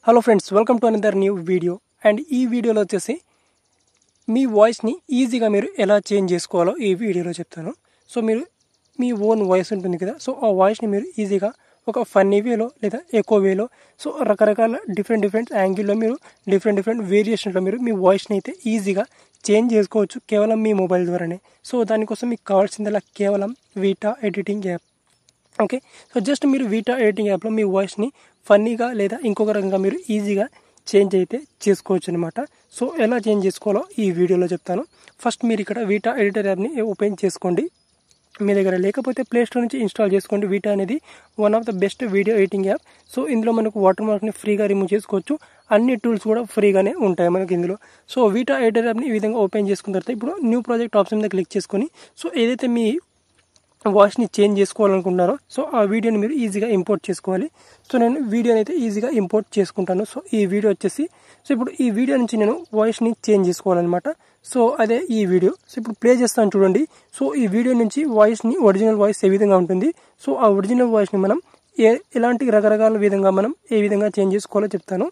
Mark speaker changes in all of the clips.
Speaker 1: hello friends welcome to another new video and ఈ వీడియోలో వచ్చేసి మీ వాయిస్ని ఈజీగా మీరు ఎలా చేంజ్ చేసుకోవాలో ఈ వీడియోలో చెప్తాను సో మీరు మీ ఓన్ వాయిస్ ఉంటుంది కదా సో ఆ వాయిస్ని మీరు ఈజీగా ఒక ఫన్నీ వేలో లేదా ఎక్కువ వేలో సో రకరకాల డిఫరెంట్ డిఫరెంట్ యాంగిల్లో మీరు డిఫరెంట్ డిఫరెంట్ వేరియేషన్లో మీరు మీ వాయిస్ని అయితే ఈజీగా చేంజ్ చేసుకోవచ్చు కేవలం మీ మొబైల్ ద్వారానే సో దానికోసం మీకు కావాల్సిందల్లా కేవలం Vita editing app okay so just మీరు వీటా ఎడిటింగ్ యాప్లో మీ వాయిస్ని ఫన్నీగా లేదా ఇంకొక రకంగా మీరు ఈజీగా చేంజ్ అయితే చేసుకోవచ్చు అనమాట సో ఎలా చేంజ్ చేసుకోవాలో ఈ వీడియోలో చెప్తాను ఫస్ట్ మీరు ఇక్కడ వీటా ఎడిటర్ యాప్ని ఓపెన్ చేసుకోండి మీ దగ్గర లేకపోతే ప్లే స్టోర్ నుంచి ఇన్స్టాల్ చేసుకోండి వీటా అనేది one of the best video editing app so ఇందులో మనకు వాటర్ మార్క్ని ఫ్రీగా రిమూవ్ చేసుకోవచ్చు అన్ని టూల్స్ కూడా ఫ్రీగానే ఉంటాయి మనకి ఇందులో సో వీటా ఎడిటర్ యాప్ని ఈ విధంగా ఓపెన్ చేసుకున్న తర్వాత ఇప్పుడు న్యూ ప్రాజెక్ట్ ఆప్షన్ మీద క్లిక్ చేసుకొని సో ఏదైతే మీ వాయిస్ని చేంజ్ చేసుకోవాలనుకుంటున్నారో సో ఆ వీడియోని మీరు ఈజీగా ఇంపోర్ట్ చేసుకోవాలి సో నేను వీడియోని అయితే ఈజీగా ఇంపోర్ట్ చేసుకుంటాను సో ఈ వీడియో వచ్చేసి సో ఇప్పుడు ఈ వీడియో నుంచి నేను వాయిస్ని చేంజ్ చేసుకోవాలన్నమాట సో అదే ఈ వీడియో సో ఇప్పుడు ప్లే చేస్తాను చూడండి సో ఈ వీడియో నుంచి వాయిస్ని ఒరిజినల్ వాయిస్ ఏ విధంగా ఉంటుంది సో ఆ ఒరిజినల్ వాయిస్ని మనం ఏ ఎలాంటి రకరకాల విధంగా మనం ఏ విధంగా చేంజ్ చేసుకోవాలో చెప్తాను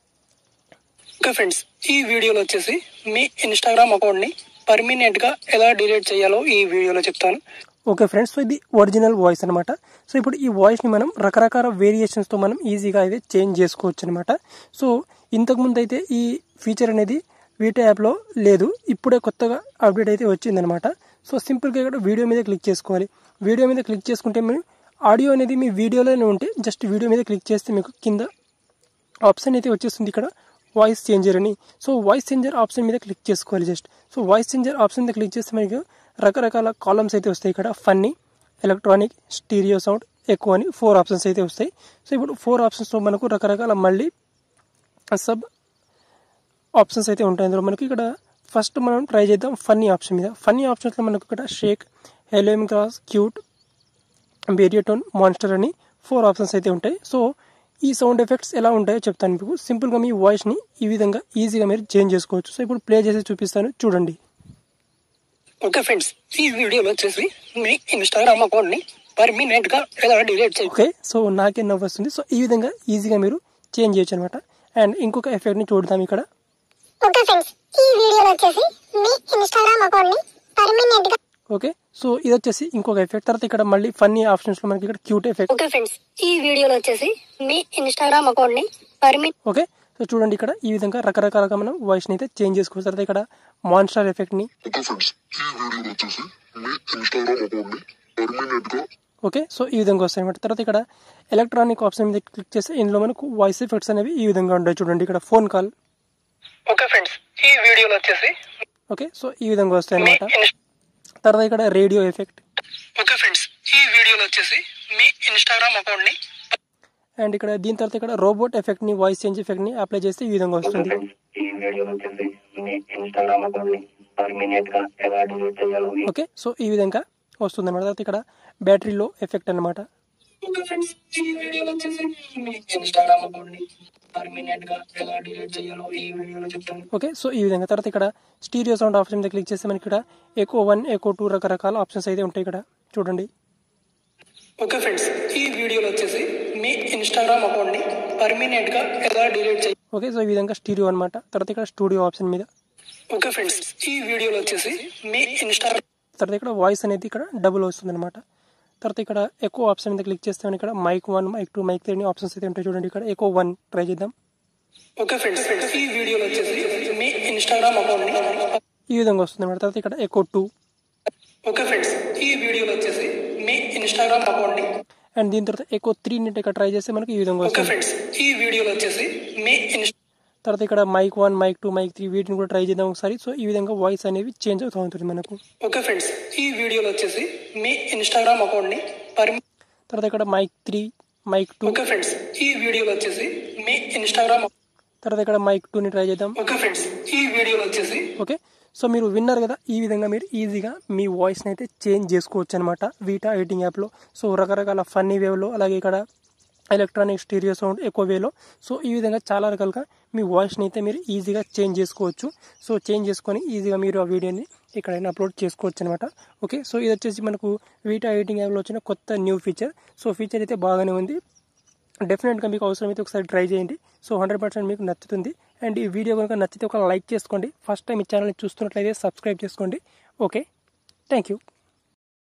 Speaker 1: ఓకే ఫ్రెండ్స్ ఈ వీడియోలో వచ్చేసి మీ ఇన్స్టాగ్రామ్ అకౌంట్ని పర్మనెంట్గా ఎలా డిలీట్ చేయాలో ఈ వీడియోలో చెప్తాను ఓకే ఫ్రెండ్స్ సో ఇది ఒరిజినల్ వాయిస్ అనమాట సో ఇప్పుడు ఈ వాయిస్ని మనం రకరకాల వేరియేషన్స్తో మనం ఈజీగా అయితే చేంజ్ చేసుకోవచ్చు అనమాట సో ఇంతకుముందు అయితే ఈ ఫీచర్ అనేది వీటా యాప్లో లేదు ఇప్పుడే కొత్తగా అప్డేట్ అయితే వచ్చిందనమాట సో సింపుల్గా ఇక్కడ వీడియో మీద క్లిక్ చేసుకోవాలి వీడియో మీద క్లిక్ చేసుకుంటే మీరు ఆడియో అనేది మీ వీడియోలోనే ఉంటే జస్ట్ వీడియో మీద క్లిక్ చేస్తే మీకు కింద ఆప్షన్ అయితే వచ్చేస్తుంది ఇక్కడ వాయిస్ చేంజర్ అని సో వాయిస్ చేంజర్ ఆప్షన్ మీద క్లిక్ చేసుకోవాలి just so voice changer option మీద క్లిక్ చేస్తే మనకి రకరకాల కాలమ్స్ అయితే వస్తాయి ఇక్కడ ఫన్నీ ఎలక్ట్రానిక్ స్టీరియో సౌండ్ ఎక్కువ అని ఫోర్ ఆప్షన్స్ అయితే వస్తాయి సో ఇప్పుడు ఫోర్ ఆప్షన్స్లో మనకు రకరకాల మళ్ళీ సబ్ ఆప్షన్స్ అయితే ఉంటాయి అందులో మనకి ఇక్కడ ఫస్ట్ మనం ట్రై చేద్దాం ఫన్నీ ఆప్షన్ మీద ఫన్నీ ఆప్షన్స్లో మనకు ఇక్కడ shake helium cross cute baritone monster అని ఫోర్ ఆప్షన్స్ అయితే ఉంటాయి సో ఈ సౌండ్ ఎఫెక్ట్స్ ఎలా ఉంటాయో చెప్తాను మీకు సింపుల్గా మీ వాయిస్ని ఈ విధంగా ఈజీగా మీరు చేంజ్ చేసుకోవచ్చు సో ఇప్పుడు ప్లే చేసి చూపిస్తాను చూడండి
Speaker 2: ఓకే ఫ్రెండ్స్ ఈ వీడియోలో వచ్చేసి మీ ఇన్స్టాగ్రామ్ అకౌంట్ ని పర్మనెంట్ గా ఎలా డిలీట్ చేయాలి
Speaker 1: ఓకే సో నాకే నవ్వు వస్తుంది సో ఈ విధంగా ఈజీగా మీరు చేంజ్ చేయొచ్చు అనమాట అండ్ ఇంకొక ఎఫెక్ట్ని చూడదాం ఇక్కడ
Speaker 3: ఓకే ఫ్రెండ్స్ ఈ వీడియోలో వచ్చేసి మీ ఇన్స్టాగ్రామ్ అకౌంట్ ని పర్మనెంట్ గా
Speaker 1: ఓకే సో ఇది వచ్చేసి ఇంకొక ఎఫెక్ట్ తర్వాత ఇక్కడ మళ్ళీ ఫన్నీ ఆప్షన్స్లో మనకి ఇక్కడ క్యూట్ ఎఫెక్ట్
Speaker 3: ఓకే ఫ్రెండ్స్ ఈ వీడియోలో వచ్చేసి మీ ఇన్స్టాగ్రామ్ అకౌంట్ ని పర్మనెంట్
Speaker 1: ఓకే సో చూడండి ఇక్కడ ఈ విధంగా రకరకాలుగా మనం వాయిస్ని అయితే చేంజ్ చేసుకోవచ్చు తర్వాత ఇక్కడ మాన్స్టర్ ఎఫెక్ట్ని
Speaker 4: ఓకే ఫ్రెండ్స్ ఈ వీడియోలో వచ్చేసి మీ ఇన్స్టాగ్రామ్ అకౌంట్ ని పర్మనెంట్ గా
Speaker 1: ఓకే సో ఈ విధంగా వస్తాయి అనమాట తర్వాత ఇక్కడ ఎలక్ట్రానిక్ ఆప్షన్ మీద క్లిక్ చేస్తే ఇందులో మనకు వాయిస్ ఎఫెక్ట్స్ అనేవి ఈ విధంగా ఉంటాయి చూడండి ఇక్కడ ఫోన్ కాల్
Speaker 2: ఓకే ఫ్రెండ్స్ ఈ వీడియోలో వచ్చేసి
Speaker 1: ఓకే సో ఈ విధంగా వస్తాయి
Speaker 2: మీ
Speaker 1: అనమాట
Speaker 2: ఇన్స్-
Speaker 1: తర్వాత ఇక్కడ రేడియో ఎఫెక్ట్
Speaker 2: ఓకే ఫ్రెండ్స్ ఈ వీడియోలో వచ్చేసి మీ ఇన్స్టాగ్రామ్ అకౌంట్ ని
Speaker 1: అండ్ ఇక్కడ దీని తర్వాత ఇక్కడ రోబోట్ ఎఫెక్ట్ని వాయిస్ చేంజ్ ఎఫెక్ట్ని అప్లై చేస్తే ఈ విధంగా వస్తుంది
Speaker 2: ఈ వీడియోలో వచ్చేసి మీ ఇన్స్టాగ్రామ్ అకౌంట్ ని పర్మనెంట్ గా ఎలా డిలీట్ చేయాలో
Speaker 1: ఓకే సో ఈ విధంగా వస్తుంది అనమాట తర్వాత ఇక్కడ బ్యాటరీలో ఎఫెక్ట్ అనమాట
Speaker 2: ఓకే ఫ్రెండ్స్ ఈ వీడియోలో వచ్చేసి మీ ఇన్స్టాగ్రామ్ అకౌంట్ ని పర్మనెంట్ గా ఎలా డిలీట్ చేయాలో ఈ వీడియోలో చెప్తాను
Speaker 1: ఓకే సో ఈ విధంగా తర్వాత ఇక్కడ స్టీరియో సౌండ్ ఆప్షన్ మీద క్లిక్ చేస్తే మనకి ఇక్కడ ఎకో వన్ ఎకో టూ రకరకాల ఆప్షన్స్ అయితే ఉంటాయి ఇక్కడ చూడండి
Speaker 2: ఓకే ఫ్రెండ్స్ ఈ వీడియోలో వచ్చేసి మీ ఇన్స్టాగ్రామ్ అకౌంట్ ని పర్మనెంట్ గా ఎలా డిలీట్ చేయాలి
Speaker 1: ఓకే సో ఈ విధంగా స్టీరియో అనమాట తర్వాత ఇక్కడ స్టూడియో ఆప్షన్ మీద
Speaker 2: ఓకే ఫ్రెండ్స్ ఈ వీడియోలో వచ్చేసి మీ ఇన్స్టాగ్రామ్
Speaker 1: తర్వాత ఇక్కడ వాయిస్ అనేది ఇక్కడ డబుల్ వస్తుంది అనమాట తర్వాత ఇక్కడ ఎక్కువ ఆప్షన్ మీద క్లిక్ చేస్తే మనకి ఇక్కడ mic one mic two mic three options అయితే ఉంటాయి చూడండి ఇక్కడ ఎక్కువ వన్ ట్రై చేద్దాం
Speaker 2: ఓకే ఫ్రెండ్స్ ఈ వీడియోలో వచ్చేసి మీ ఇన్స్టాగ్రామ్ అకౌంట్ ని
Speaker 1: ఈ విధంగా వస్తుంది అనమాట తర్వాత ఇక్కడ ఎక్కువ టూ
Speaker 2: ఓకే ఫ్రెండ్స్ ఈ వీడియోలో వచ్చేసి మీ ఇన్స్టాగ్రామ్ అకౌంట్ ని
Speaker 1: అండ్ దీని తర్వాత ఎక్కువ త్రీ నెట్ ఇక్కడ ట్రై చేస్తే మనకి ఈ విధంగా
Speaker 2: ఓకే
Speaker 1: వస్తుంది
Speaker 2: ఫ్రెండ్స్ ఈ వీడియోలో వచ్చేసి మీ ఇన్స్-
Speaker 1: తర్వాత ఇక్కడ mic one mic two mic three వీటిని కూడా ట్రై చేద్దాం ఒకసారి సో ఈ విధంగా వాయిస్ అనేవి చేంజ్ అవుతూ ఉంటుంది మనకు
Speaker 2: ఓకే ఫ్రెండ్స్ ఈ వీడియోలో వచ్చేసి మీ ఇన్స్టాగ్రామ్ అకౌంట్ ని పర్మి
Speaker 1: తర్వాత ఇక్కడ mic three mic two
Speaker 2: okay friends ఈ వీడియోలో వచ్చేసి మీ ఇన్స్టాగ్రామ్
Speaker 1: తర్వాత ఇక్కడ మైక్ టూని ట్రై చేద్దాం
Speaker 2: ఓకే ఫ్రెండ్స్ ఈ వీడియోలో వచ్చేసి
Speaker 1: ఓకే సో మీరు విన్నారు కదా ఈ విధంగా మీరు ఈజీగా మీ వాయిస్ని అయితే చేంజ్ చేసుకోవచ్చు అనమాట వీటా ఎడిటింగ్ యాప్లో సో రకరకాల ఫన్నీ వేవ్లో అలాగే ఇక్కడ ఎలక్ట్రానిక్ స్టీరియో సౌండ్ ఎక్కువ వేలో సో ఈ విధంగా చాలా రకాలుగా మీ వాయిస్ని అయితే మీరు ఈజీగా చేంజ్ చేసుకోవచ్చు సో చేంజ్ చేసుకొని ఈజీగా మీరు ఆ వీడియోని ఎక్కడైనా అప్లోడ్ చేసుకోవచ్చు అనమాట ఓకే సో ఇది వచ్చేసి మనకు వీటా ఎడిటింగ్ యాప్లో వచ్చిన కొత్త న్యూ ఫీచర్ సో ఫీచర్ అయితే బాగానే ఉంది డెఫినెట్గా మీకు అవసరమైతే ఒకసారి ట్రై చేయండి సో హండ్రెడ్ పర్సెంట్ మీకు నచ్చుతుంది అండ్ ఈ వీడియో కనుక నచ్చితే ఒక లైక్ చేసుకోండి ఫస్ట్ టైం ఈ ఛానల్ని చూస్తున్నట్లయితే సబ్స్క్రైబ్ చేసుకోండి ఓకే థ్యాంక్ యూ